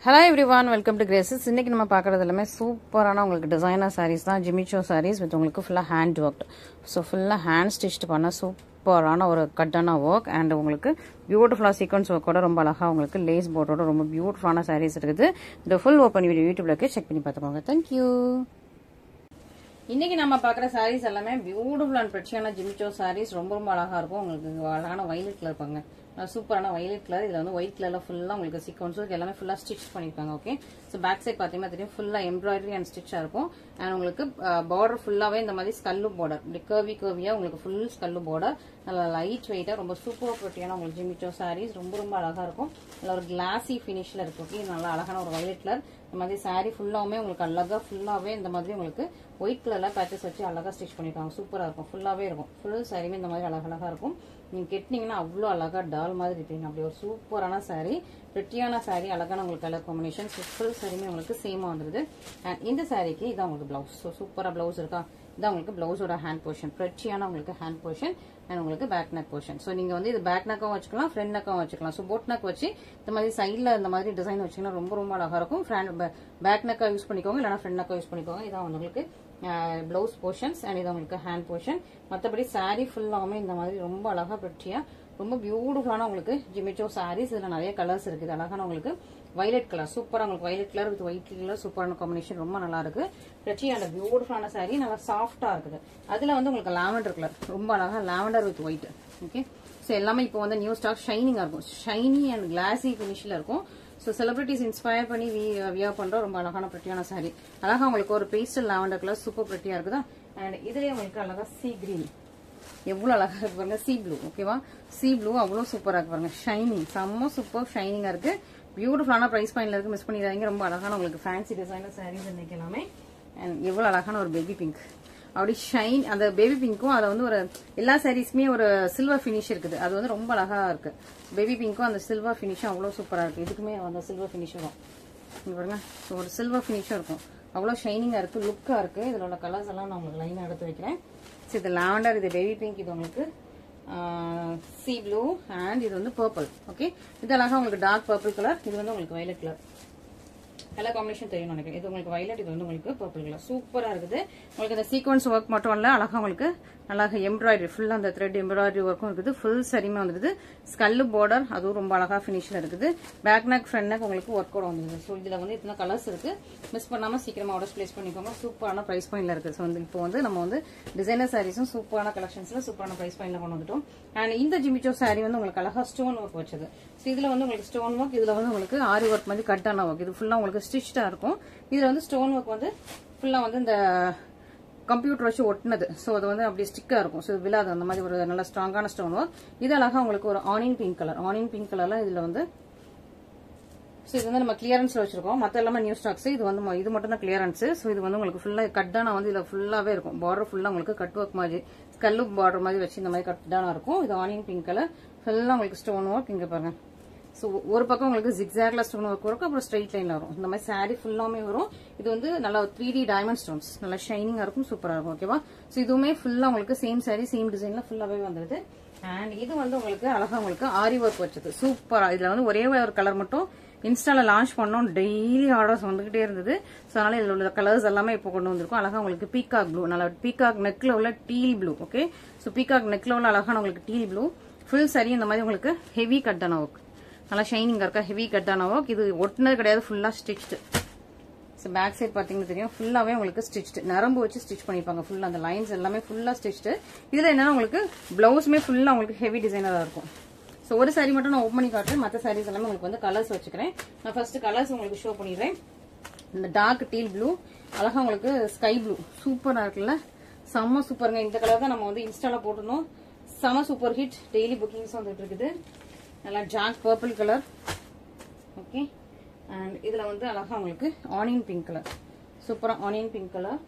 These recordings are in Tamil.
hello every one welcome to graces இன்னைக்கு நம்ம பார்க்குறது எல்லாமே சூப்பரான உங்களுக்கு டிசைனர் சாரீஸ் தான் ஜிமிச்சோ சாரீஸ் வித் உங்களுக்கு ஃபுல்லாக ஹேண்ட் ஒர்க் ஸோ ஃபுல்லாக ஹேண்ட் ஸ்டிச் பண்ண சூப்பரான ஒரு கட்டான ஒர்க் அண்ட் உங்களுக்கு பியூட்டிஃபுல்லாக சீக்வன்ஸ் ஒர்க்கோட ரொம்ப அழகாக உங்களுக்கு லேஸ் போர்டோட ரொம்ப பியூட்டிஃபுல்லான சாரீஸ் இருக்குது இந்த ஃபுல் ஓப்பன் வீடியோ யூடியூப்ல செக் பண்ணி பார்த்துக்கோங்க தேங்க்யூ இன்னைக்கு நம்ம பார்க்குற சாரீஸ் எல்லாமே பியூட்டிஃபுல் அண்ட் பிரச்சியான ஜிமிச்சோ சாரீஸ் ரொம்ப ரொம்ப அழகா இருக்கும் உங்களுக்கு அழகான வயலட் கலர் பாருங்க சூப்பரான வயலட் கலர் இதுல வந்து ஒயிட் கலர்ல ஃபுல்லா உங்களுக்கு சீக்வன்ஸும் எல்லாமே ஃபுல்லா ஸ்டிச் பண்ணிருக்காங்க ஓகே ஸோ பேக் சைட் பாத்தீங்கன்னா தெரியும் ஃபுல்லா எம்ப்ராய்டரி அண்ட் ஸ்டிச்சா இருக்கும் அண்ட் உங்களுக்கு பார்டர் ஃபுல்லாவே இந்த மாதிரி ஸ்கல்லு பார்டர் இப்படி கர்வி கர்வியா உங்களுக்கு ஃபுல் ஸ்கல்லு பார்டர் நல்லா லைட் வெயிட்டா ரொம்ப சூப்பர் ப்ரொட்டியான உங்களுக்கு ஜிமிச்சோ சாரீஸ் ரொம்ப ரொம்ப அழகா இருக்கும் நல்ல ஒரு கிளாசி ஃபினிஷ்ல இருக்கும் ஓகே நல்லா அழகான ஒரு வயலட் கலர் இந்த மாதிரி சாரீ ஃபுல்லாவுமே உங்களுக்கு அழகா ஃபுல்லாவே இந்த மாதிரி உங்களுக்கு ஒயிட் கலர்ல பேச்சஸ் வச்சு அழகா ஸ்டிச் பண்ணிருக்காங்க சூப்பரா இருக்கும் ஃபுல்லாவே இருக்கும் ஃபுல் சாரியுமே இந்த மாதிரி அழகழகா இருக்கும் நீங்க கெட்டினீங்கன்னா அவ்வளோ அழகா டால் மாதிரி இருப்பீங்க அப்படி ஒரு சூப்பரான சாரீ பிரிட்டியான சாரீ அழகான உங்களுக்கு கலர் காம்பினேஷன் ஃபுல் சாரியுமே உங்களுக்கு சேமா வந்துருது அண்ட் இந்த சாரீக்கு இதான் உங்களுக்கு பிளவுஸ் ஸோ சூப்பரா பிளவுஸ் இருக்கா இதான் உங்களுக்கு பிளவுஸோட ஹேண்ட் போர்ஷன் பிரிட்டியான உங்களுக்கு ஹேண்ட் போர்ஷன் அண்ட் உங்களுக்கு பேக் நெக் போர்ஷன் ஸோ நீங்க வந்து இது பேக் நெக்கும் வச்சுக்கலாம் ஃப்ரண்ட் நெக்கும் வச்சுக்கலாம் ஸோ போட் நெக் வச்சு இந்த மாதிரி சைடில் இந்த மாதிரி டிசைன் வச்சீங்கன்னா ரொம்ப ரொம்ப அழகா இருக்கும் ஃப்ரண்ட் பேக் நெக்கா யூஸ் பண்ணிக்கோங்க இல்லைனா ஃப்ரண்ட் நெக்கா யூஸ் பண்ணிக்கோங்க இதான் உங்களுக்கு பிளவுஸ் போர்ஷன்ஸ் அண்ட் இது உங்களுக்கு ஹேண்ட் போர்ஷன் மற்றபடி சாரீ ஃபுல்லாமே இந்த மாதிரி ரொம்ப அழகா பெட்டியா ரொம்ப பியூட்டிஃபுல்லான உங்களுக்கு ஜிமிச்சோ சாரீஸ் இதுல நிறைய கலர்ஸ் இருக்குது அழகான உங்களுக்கு வயலட் கலர் சூப்பரா உங்களுக்கு violet colour with white colour சூப்பரான காம்பினேஷன் ரொம்ப நல்லா இருக்கு பிரச்சி அந்த பியூட்டிஃபுல்லான சாரீ நல்லா சாஃப்டா இருக்குது அதுல வந்து உங்களுக்கு லாவெண்டர் கலர் ரொம்ப அழகா lavender with white okay so எல்லாமே இப்போ வந்து நியூ ஸ்டாக் ஷைனிங்கா இருக்கும் ஷைனி அண்ட் கிளாசி ஃபினிஷ்ல இருக்கும் ஸோ செலிபிரிட்டிஸ் இன்ஸ்பயர் பண்ணி வி வியர் பண்ற ரொம்ப அழகான பிரட்டியான சாரி அழகா உங்களுக்கு ஒரு பேஸ்டல் லாவெண்டர் கலர் சூப்பர் பிரட்டியா இருக்குதா அண்ட் இதுலயே உங்களுக்கு அழகா சி கிரீன் எவ்வளவு அழகா இருக்கு பாருங்க சி ப்ளூ ஓகேவா சி ப்ளூ அவ்வளவு சூப்பரா இருக்கு பாருங்க ஷைனிங் செம்ம சூப்பர் ஷைனிங்கா இருக்கு பியூட்டிஃபுல்லான பிரைஸ் பாயிண்ட்ல இருக்கு மிஸ் பண்ணிடாதீங்க ரொம்ப அழகான உங்களுக்கு ஃபேன்சி டிசைனர் சாரீஸ் இன்னைக்கு எல்லாமே அண்ட் எவ்வளவு அழகான ஒரு பேபி பிங்க் அப்படி ஷைன் அந்த பேபி பிங்க்கும் அதை வந்து ஒரு எல்லா சாரீஸ்க்குமே ஒரு சில்வர் ஃபினிஷ் இருக்குது அது வந்து ரொம்ப அழகா இருக்கு பேபி பிங்க்கும் அந்த சில்வர் ஃபினிஷும் அவ்வளோ சூப்பரா இருக்கு இதுக்குமே அந்த சில்வர் ஃபினிஷ் வரும் இங்க பாருங்க ஸோ ஒரு சில்வர் ஃபினிஷும் இருக்கும் அவ்வளோ ஷைனிங்கா இருக்கு லுக்கா இருக்கு இதுல உள்ள கலர்ஸ் எல்லாம் நான் உங்களுக்கு லைனா எடுத்து வைக்கிறேன் ஸோ இது லாவெண்டர் இது பேபி பிங்க் இது உங்களுக்கு சி ப்ளூ அண்ட் இது வந்து பர்பிள் ஓகே இது அழகா உங்களுக்கு டார்க் பர்பிள் கலர் இது வந்து உங்களுக்கு வயலட் கலர் கலர் காம்பினேஷன் தெரியும் நினைக்கிறேன் இது உங்களுக்கு வயலட் இது வந்து உங்களுக்கு பர்பிள் கலர் சூப்பரா இருக்குது உங்களுக்கு இந்த சீக்வன்ஸ் ஒர்க் மட்டும் இல்ல அழகா உங்களுக்கு அழகா எம்ப்ராய்டரி ஃபுல்லா அந்த த்ரெட் எம்ப்ராய்டரி ஒர்க்கும் இருக்குது ஃபுல் சரியுமே வந்துருது ஸ்கல்லு பார்டர் அதுவும் ரொம்ப அழகா ஃபினிஷ்ல இருக்குது பேக் நெக் ஃப்ரண்ட் நெக் உங்களுக்கு ஒர்க் கூட வந்துருது ஸோ இதுல வந்து இத்தனை கலர்ஸ் இருக்கு மிஸ் பண்ணாம சீக்கிரமா ஆர்டர் பிளேஸ் பண்ணிக்கோங்க சூப்பரான பிரைஸ் பாயிண்ட்ல இருக்கு ஸோ வந்து இப்போ வந்து நம்ம வந்து டிசைனர் சாரீஸும் சூப்பரான கலெக்ஷன்ஸ்ல சூப்பரான பிரைஸ் பாயிண்ட்ல கொண்டு வந்துட்டோம் அண்ட் இந்த ஜிமிச்சோ சாரி வந்து உங்களுக்கு அழகா ஸ்டோன் ஒர்க் வச்சது ஸோ இதுல வந்து உங்களுக்கு ஸ்டோன் ஒர்க் இதுல வந்து உங்களுக்கு ஆரி ஒர்க் மாதிரி கட்டான ஒர்க் இது ஃபுல்லா உங்களுக்கு ஸ்டிச்சா இருக்கும் இதுல வந்து ஸ்டோன் ஒர்க் வந்து ஃபுல்லா வந்து இந்த கம்ப்யூட்டர் வச்சு ஒட்டினது ஸோ அது வந்து அப்படி ஸ்டிக்கா இருக்கும் ஸோ விழாது அந்த மாதிரி ஒரு நல்ல ஸ்ட்ராங்கான ஸ்டோன் ஒர்க் இது அழகா உங்களுக்கு ஒரு onion pink colour onion pink கலர்ல இதுல வந்து ஸோ இது வந்து நம்ம கிளியரன்ஸ்ல வச்சிருக்கோம் மற்ற எல்லாமே நியூ ஸ்டாக்ஸ் இது வந்து ம- இது மட்டும் தான் கிளியரன்ஸ் ஸோ இது வந்து உங்களுக்கு ஃபுல்லா கட்டான வந்து இதுல ஃபுல்லாவே இருக்கும் பார்டர் ஃபுல்லா உங்களுக்கு கட் ஒர்க் மாதிரி கல்லு பார்டர் மாதிரி வச்சு இந்த மாதிரி கட்டான இருக்கும் இது ஆனியன் பிங்க் கலர் ஃபுல்லா உங்களுக்கு ஸ்டோன் ஒர்க் இங்க பாருங்க ஸோ ஒரு பக்கம் உங்களுக்கு ஜிக்ஸாக்ல ஸ்டோன் ஒர்க் இருக்கும் அப்புறம் ஸ்ட்ரைட் லைன்ல வரும் இந்த மாதிரி சாரி ஃபுல்லாமே வரும் இது வந்து நல்லா த்ரீ டி டைமண்ட் ஸ்டோன்ஸ் நல்லா ஷைனிங்கா இருக்கும் சூப்பரா இருக்கும் ஓகேவா ஸோ இதுவுமே ஃபுல்லா உங்களுக்கு சேம் சாரி சேம் டிசைன்ல ஃபுல்லாவே வந்துருது அண்ட் இது வந்து உங்களுக்கு அழகா உங்களுக்கு ஆரி ஒர்க் வச்சது சூப்பரா இதுல வந்து ஒரே ஒரு கலர் மட்டும் இன்ஸ்டால லான்ச் பண்ணோம் டெய்லி ஆர்டர்ஸ் வந்துகிட்டே இருந்தது ஸோ அதனால இதுல உள்ள கலர்ஸ் எல்லாமே இப்போ கொண்டு வந்திருக்கோம் அழகா உங்களுக்கு பீகாக் ப்ளூ நல்லா பீகாக் நெக்ல உள்ள teal blue okay so peacock நெக்ல உள்ள அழகான உங்களுக்கு டீல் ப்ளூ ஃபுல் சரி இந்த மாதிரி உங்களுக்கு ஹெவி கட்டான ஒர்க் நல்லா ஷைனிங்கா இருக்கா ஹெவி கட்டான ஒர்க் இது ஒட்டினது கிடையாது ஃபுல்லா ஸ்டிச்டு ஸோ பேக் சைட் பார்த்தீங்கன்னா தெரியும் ஃபுல்லாவே உங்களுக்கு ஸ்டிச்டு நரம்பு வச்சு ஸ்டிச் பண்ணிப்பாங்க ஃபுல்லா அந்த லைன்ஸ் எல்லாமே ஃபுல்லா ஸ்டிச்டு இதுல என்னன்னா உங்களுக்கு பிளவுஸுமே ஃபுல்லா உங்களுக்கு ஹெவி டிசைனரா இருக்கும் ஸோ ஒரு சாரி மட்டும் நான் ஓப்பன் பண்ணி காட்டுறேன் மற்ற சாரீஸ் எல்லாமே உங்களுக்கு வந்து கலர்ஸ் வச்சுக்கிறேன் நான் ஃபர்ஸ்ட் கலர்ஸ் உங்களுக்கு ஷோ பண்ணிடுறேன் இந்த டார்க் டீல் ப்ளூ அழகா உங்களுக்கு ஸ்கை ப்ளூ சூப்பரா இருக்குல்ல செம்ம சூப்பருங்க இந்த கலர் தான் நம்ம வந்து இன்ஸ்டால போட்டிருந்தோம் செம சூப்பர் ஹிட் டெய்லி புக்கிங்ஸ் வந்துட்டு இருக்குது நல்லா ஜாக் பர்பிள் கலர் ஓகே அண்ட் இதுல வந்து அழகா உங்களுக்கு ஆனியன் பிங்க் கலர் சூப்பரா ஆனியன் பிங்க் கலர்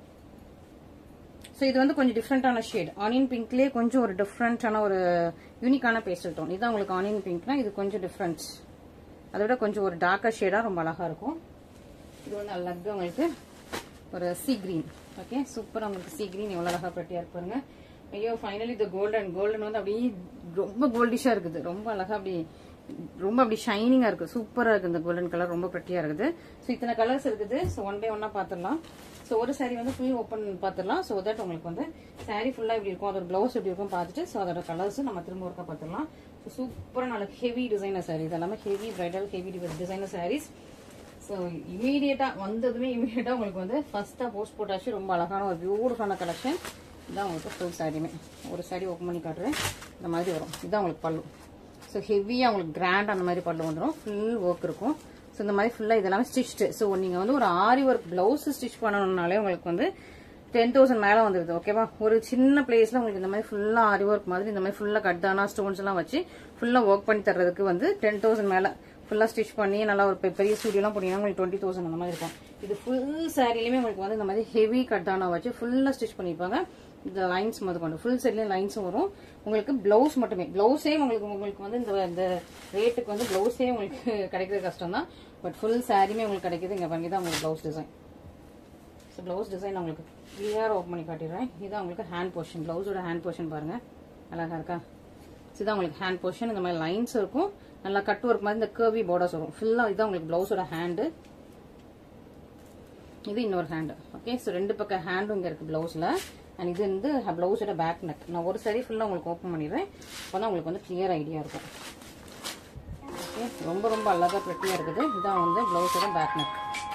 ஸோ இது வந்து கொஞ்சம் டிஃப்ரெண்டான ஷேட் ஆனியன் பிங்க்லேயே கொஞ்சம் ஒரு டிஃப்ரெண்டான ஒரு யூனிக்கான பேஸ்டல் டோன் இதுதான் உங்களுக்கு ஆனியன் பிங்க்னா இது கொஞ்சம் டிஃப்ரெண்ட் அதை விட கொஞ்சம் ஒரு டார்க்கர் ஷேடாக ரொம்ப அழகா இருக்கும் இது வந்து அழகாக உங்களுக்கு ஒரு சி கிரீன் ஓகே சூப்பராக உங்களுக்கு சி கிரீன் எவ்வளோ அழகா பட்டியா இருப்பாருங்க ஐயோ ஃபைனலி இந்த கோல்டன் கோல்டன் வந்து அப்படியே ரொம்ப கோல்டிஷா இருக்குது ரொம்ப அழகா அப்படி ரொம்ப அப்படி ஷைனிங்கா இருக்கு சூப்பரா இருக்கு இந்த கோல்டன் கலர் ரொம்ப ப்ரெட்டியா இருக்குது ஸோ இத்தனை கலர்ஸ் இருக்குது ஸோ ஒன் பை ஒன்னா பார்த்துடலாம் ஸோ ஒரு saree வந்து ஃபுல் ஓப்பன் பார்த்துடலாம் ஸோ தட் உங்களுக்கு வந்து saree ஃபுல்லா இப்படி இருக்கும் அதோட பிளவுஸ் எப்படி இருக்கும் பார்த்துட்டு ஸோ அதோட கலர்ஸ் நம்ம திரும்ப ஒருக்கா பார்த்துடலாம் ஸோ சூப்பரா நல்ல ஹெவி டிசைனர் saree இது எல்லாமே heavy bridal heavy designer sarees so இமீடியட்டா வந்ததுமே இமீடியட்டா உங்களுக்கு வந்து ஃபர்ஸ்டா போஸ்ட் போட்டாச்சு ரொம்ப அழகான ஒரு பியூட்டிஃபுல்லான கலெக்ஷன் இதான் உங்களுக்கு ஃபுல் சாரியுமே ஒரு சாரி ஓப்பன் பண்ணி காட்டுறேன் இந்த மாதிரி வரும் இதான் உங்களுக்கு பல்லு ஸோ ஹெவியாக உங்களுக்கு கிராண்ட் அந்த மாதிரி பல்லு வந்துடும் ஃபுல் ஒர்க் இருக்கும் ஸோ இந்த மாதிரி ஃபுல்லாக இதெல்லாமே ஸ்டிச்டு ஸோ நீங்கள் வந்து ஒரு ஆரி ஒர்க் பிளவுஸ் ஸ்டிச் பண்ணணும்னாலே உங்களுக்கு வந்து டென் தௌசண்ட் மேலே வந்துடுது ஓகேவா ஒரு சின்ன பிளேஸில் உங்களுக்கு இந்த மாதிரி ஃபுல்லாக ஆரி ஒர்க் மாதிரி இந்த மாதிரி ஃபுல்லாக கட்டானா ஸ்டோன்ஸ் எல்லாம் வச்சு ஃபுல்லாக ஒர்க் பண்ணி தர்றதுக்கு வந்து டென் தௌசண்ட் மேலே ஃபுல்லாக ஸ்டிச் பண்ணி நல்லா ஒரு பெ- பெரிய ஸ்டூடியோலாம் போனீங்கன்னா உங்களுக்கு டுவெண்ட்டி தௌசண்ட் அந்த மாதிரி இருக்கும் இது ஃபுல் சாரிலையுமே உங்களுக்கு வந்து இந்த மாதிரி ஹெவி கட்டானா வச்சு ஃபுல்லாக ஸ்டிச் பண்ணியிருப்பாங்க இந்த லைன்ஸ் முதல் கொண்டு ஃபுல் செட்லேயும் லைன்ஸும் வரும் உங்களுக்கு பிளவுஸ் மட்டுமே பிளவுஸே உங்களுக்கு உங்களுக்கு வந்து இந்த இந்த ரேட்டுக்கு வந்து பிளவுஸே உங்களுக்கு கிடைக்கிறது கஷ்டம் தான் பட் ஃபுல் சாரியுமே உங்களுக்கு கிடைக்குது இங்கே பண்ணி தான் உங்களுக்கு blouse design so blouse design உங்களுக்கு கிளியராக ஓப்பன் பண்ணி காட்டிடுறேன் இதுதான் உங்களுக்கு ஹேண்ட் போர்ஷன் ப்ளவுஸோட ஹேண்ட் போர்ஷன் பாருங்க அழகா இருக்கா இதுதான் உங்களுக்கு ஹேண்ட் போர்ஷன் இந்த மாதிரி லைன்ஸ் இருக்கும் நல்லா கட் ஒர்க் மாதிரி இந்த கர்வி பார்டர்ஸ் வரும் ஃபுல்லாக இதுதான் உங்களுக்கு ப்ளவுஸோட ஹேண்டு இது இன்னொரு ஹேண்டு ஓகே ஸோ ரெண்டு பக்கம் ஹேண்டும் இங்கே இருக்குது ப்ளவுஸில் அண்ட் இது வந்து ப்ளவுஸோட பேக் நெக் நான் ஒரு சரி ஃபுல்லாக உங்களுக்கு ஓப்பன் பண்ணிடுறேன் அப்போ தான் உங்களுக்கு வந்து கிளியர் ஐடியா இருக்கும் ஓகே ரொம்ப ரொம்ப அழகாக ப்ரெட்டியாக இருக்குது இதான் வந்து ப்ளவுஸோட பேக் நெக்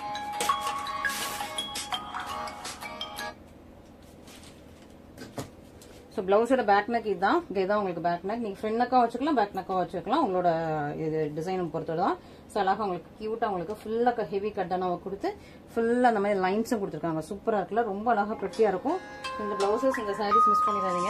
ஸோ பிளவுஸோட பேக் நெக் இதுதான் இதுதான் உங்களுக்கு பேக் நெக் நீங்கள் ஃப்ரண்ட் நெக்காக வச்சுக்கலாம் பேக் நெக்காக வச்சுக்கலாம் உங்களோட இது டிசைனை பொறுத்தது தான் ஸோ அழகாக உங்களுக்கு க்யூட்டாக உங்களுக்கு ஃபுல்லாக ஹெவி கட்டனாவை கொடுத்து ஃபுல்லாக அந்த மாதிரி லைன்ஸும் கொடுத்துருக்காங்க சூப்பராக இருக்குல்ல ரொம்ப அழகாக ப்ரெட்டியாக இருக்கும் இந்த பிளவுசஸ் இந்த சாரீஸ் மிஸ் பண்ணிடாதீங்க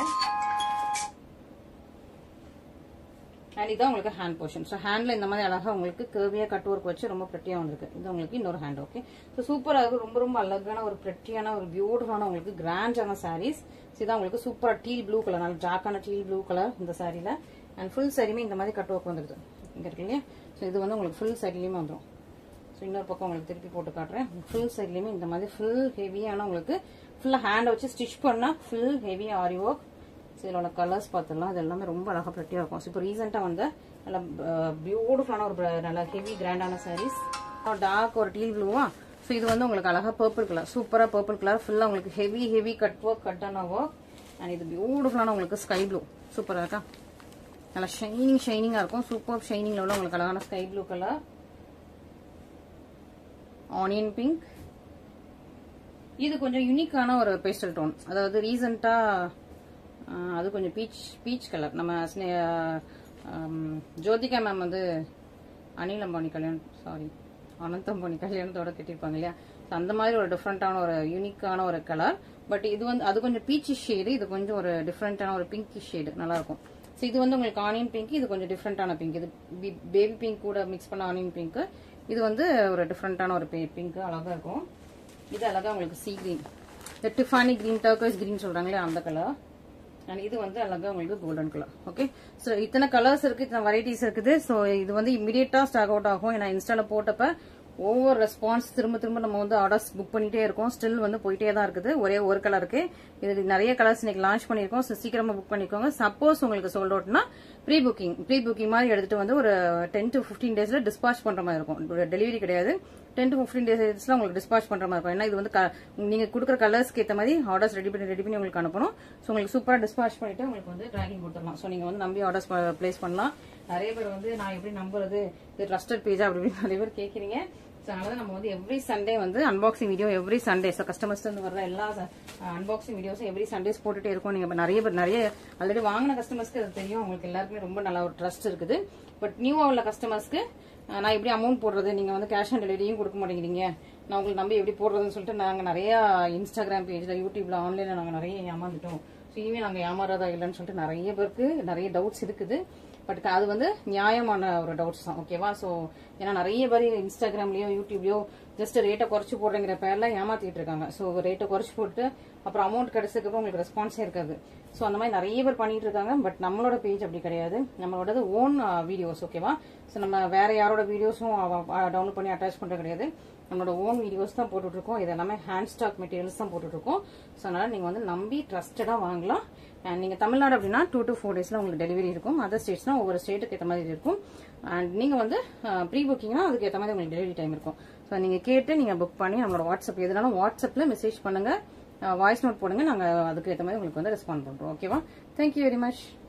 அண்ட் இதான் உங்களுக்கு ஹேண்ட் போர்ஷன் ஸோ ஹேண்ட்ல இந்த மாதிரி அழகா உங்களுக்கு கேர்வியா கட் ஒர்க் வச்சு ரொம்ப ப்ரெட்டியா வந்திருக்கு இது உங்களுக்கு இன்னொரு ஹேண்ட் ஓகே ஸோ சூப்பரா இருக்கு ரொம்ப ரொம்ப அழகான ஒரு ப்ரெட்டியான ஒரு பியூட்டிஃபுல்லான உங்களுக்கு கிராண்டான சாரீஸ் இதான் உங்களுக்கு சூப்பரா டீல் ப்ளூ கலர் நல்ல டார்க்கான டீல் ப்ளூ கலர் இந்த சாரியில அண்ட் ஃபுல் சாரியுமே இந்த மாதிரி கட் ஒர்க் வந்துருது இங்க இருக்கு இல்லையா ஸோ இது வந்து உங்களுக்கு ஃபுல் சாரிலையுமே வந்துடும் ஸோ இன்னொரு பக்கம் உங்களுக்கு திருப்பி போட்டு காட்டுறேன் ஃபுல் சைட்லையுமே இந்த மாதிரி ஃபுல் ஹெவியான உங்களுக்கு ஃபுல்லாக ஹேண்டை வச்சு ஸ்டிச் பண்ணால் full heavy aari work so இதோட கலர்ஸ் பார்த்துடலாம் இது எல்லாமே ரொம்ப அழகாக ப்ரெட்டியாக இருக்கும் ஸோ இப்போ ரீசெண்டாக வந்த நல்ல பியூட்டிஃபுல்லான ஒரு bra- நல்ல ஹெவி கிராண்டான சாரீஸ் டார்க் ஒரு டீல் ப்ளூவா ஸோ இது வந்து உங்களுக்கு அழகாக பர்பிள் கலர் சூப்பராக பர்பிள் கலர் ஃபுல்லாக உங்களுக்கு ஹெவி ஹெவி கட் ஒர்க் கட்டான ஒர்க் அண்ட் இது பியூட்டிஃபுல்லான உங்களுக்கு ஸ்கை ப்ளூ சூப்பராக இருக்கா நல்லா ஷைனிங் ஷைனிங்காக இருக்கும் சூப்பர் ஷைனிங்கில் உள்ள உங்களுக்கு அழகான sky blue colour onion pink இது கொஞ்சம் யூனிக்கான ஒரு பேஸ்டல் டோன் அதாவது ரீசெண்டாக அது கொஞ்சம் பீச் பீச் கலர் நம்ம ஸ்னே- ஆம், ஜோதிகா மேம் வந்து அனில் அம்பானி கல்யாணம் சாரி அனந்த் அம்பானி கல்யாணத்தோட கட்டியிருப்பாங்க இல்லையா So, அந்த மாதிரி ஒரு டிஃப்ரெண்டான ஒரு யூனிக்கான ஒரு கலர் பட் இது வந்து அது கொஞ்சம் பீச்சி ஷேடு இது கொஞ்சம் ஒரு டிஃப்ரெண்டான ஒரு பிங்கி ஷேடு நல்லா இருக்கும் ஸோ இது வந்து உங்களுக்கு ஆனியன் பிங்க் இது கொஞ்சம் டிஃப்ரெண்டான பிங்க் இது பேபி பிங்க் கூட மிக்ஸ் பண்ண ஆனியன் பிங்க் இது வந்து ஒரு டிஃப்ரெண்டான ஒரு பிங்க் அழகா இருக்கும் இது அழகா உங்களுக்கு சீ கிரீன் இந்த டிஃபானி கிரீன் டர்க்கஸ் கிரீன் சொல்றாங்களே அந்த கலர் அண்ட் இது வந்து அழகா உங்களுக்கு கோல்டன் கலர் ஓகே ஸோ இத்தனை கலர்ஸ் இருக்கு இத்தனை வெரைட்டிஸ் இருக்குது ஸோ இது வந்து இமிடியேட்டா ஸ்டாக் அவுட் ஆகும் ஏன்னா இன்ஸ்டால போட்டப்ப ஒவ்வொரு ரெஸ்பான்ஸ் திரும்ப திரும்ப நம்ம வந்து ஆர்டர்ஸ் புக் பண்ணிட்டே இருக்கோம் ஸ்டில் வந்து போயிட்டே தான் இருக்குது ஒரே ஒரு கலருக்கு இது நிறைய கலர்ஸ் இன்னைக்கு லான்ச் பண்ணிருக்கோம் So, சீக்கிரமா புக் பண்ணிக்கோங்க சப்போஸ் உங்களுக்கு சோல்ட் அவுட்னா ப்ரீ புக்கிங் ப்ரீ புக்கிங் மாதிரி எடுத்துட்டு வந்து ஒரு டென் டு ஃபிஃப்டீன் டேஸ்ல டிஸ்பாச் பண்ற மாதிரி இருக்கும் டெலிவரி கிடையாது டென் டு ஃபிஃப்டீன் டேஸ்ல உங்களுக்கு டிஸ்பாச் பண்ற மாதிரி இருக்கும் ஏன்னா இது வந்து க- நீங்க கொடுக்குற கலர்ஸ்க்கு ஏற்ற மாதிரி ஆர்டர்ஸ் ரெடி பண்ணி ரெடி பண்ணி உங்களுக்கு அனுப்பணும் ஸோ உங்களுக்கு சூப்பரா டிஸ்பாச் பண்ணிட்டு உங்களுக்கு வந்து ட்ராகிங் கொடுத்துடலாம் ஸோ நீங்க வந்து நம்பி ஆர்டர்ஸ் பிளேஸ் பண்ணலாம் நிறைய பேர் வந்து நான் எப்படி நம்புறது இது ட்ரஸ்டட் பேஜா அப்படி இப்படின்னு நிறைய பேர் கேட்குறீங்க ஸோ அதனால நம்ம வந்து எவ்ரி சண்டே வந்து unboxing video every Sunday so customers வந்து வர்ற எல்லா அன்பாக்சிங் வீடியோஸும் எவ்ரி சண்டேஸ் போட்டுட்டே இருக்கோம் நீங்க இப்ப நிறைய பேர் நிறைய ஆல்ரெடி வாங்கின கஸ்டமர்ஸ்க்கு அது தெரியும் அவங்களுக்கு எல்லாருக்குமே ரொம்ப நல்ல ஒரு ட்ரஸ்ட் இருக்குது பட் நியூவா உள்ள கஸ்டமர்ஸ்க்கு நான் எப்படி அமௌண்ட் போடுறது நீங்க வந்து கேஷ் ஆன் டெலிவரியும் கொடுக்க மாட்டேங்கிறீங்க நான் உங்களுக்கு நம்பி எப்படி போடுறதுன்னு சொல்லிட்டு நாங்க நிறைய இன்ஸ்டாகிராம் பேஜ்ல யூடியூப்ல ஆன்லைன்ல நாங்க நிறைய ஏமாந்துட்டோம் ஸோ இனிமே நாங்க ஏமாறாதா இல்லைன்னு சொல்லிட்டு நிறைய பேருக்கு நிறைய டவுட்ஸ் இருக்குது பட் அது வந்து நியாயமான ஒரு டவுட்ஸ் தான் ஓகேவா ஸோ ஏன்னா நிறைய பேர் இன்ஸ்டாகிராம்லயோ யூடியூப்லயோ ஜஸ்ட் ரேட்டை குறைச்சு போடுறங்கிற பேர்ல ஏமாத்திட்டு இருக்காங்க ஸோ ரேட்டை குறைச்சு போட்டு அப்புறம் அமௌண்ட் கிடைச்சதுக்கு உங்களுக்கு ரெஸ்பான்ஸே இருக்காது ஸோ அந்த மாதிரி நிறைய பேர் பண்ணிட்டு இருக்காங்க பட் நம்மளோட பேஜ் அப்படி கிடையாது நம்மளோடது ஓன் வீடியோஸ் ஓகேவா ஸோ நம்ம வேற யாரோட வீடியோஸும் டவுன்லோட் பண்ணி அட்டாச் பண்றது கிடையாது நம்மளோட ஓன் வீடியோஸ் தான் போட்டுட்டு இருக்கோம் இது எல்லாமே ஹேண்ட் ஸ்டாக் மெட்டீரியல்ஸ் தான் போட்டுட்டு இருக்கோம் ஸோ அதனால நீங்க வந்து நம்பி ட்ரஸ்டடா வாங்கலாம் அண்ட் நீங்கள் தமிழ்நாடு அப்படின்னா டூ டு ஃபோர் டேஸில் உங்களுக்கு டெலிவரி இருக்கும் அதர் ஸ்டேட்ஸ்னா ஒவ்வொரு ஸ்டேட்டுக்கு ஏற்ற மாதிரி இருக்கும் அண்ட் நீங்கள் வந்து ப்ரீ புக்கிங்னா அதுக்கு ஏற்ற மாதிரி உங்களுக்கு டெலிவரி டைம் இருக்கும் ஸோ நீங்கள் கேட்டு நீங்கள் புக் பண்ணி நம்மளோட வாட்ஸ்அப் எதுனாலும் வாட்ஸ்அப்பில் மெசேஜ் பண்ணுங்கள் வாய்ஸ் நோட் போடுங்க நாங்கள் அதுக்கு ஏற்ற மாதிரி உங்களுக்கு வந்து ரெஸ்பாண்ட் பண்ணுறோம் ஓகேவா தேங்க்யூ வெரி மச்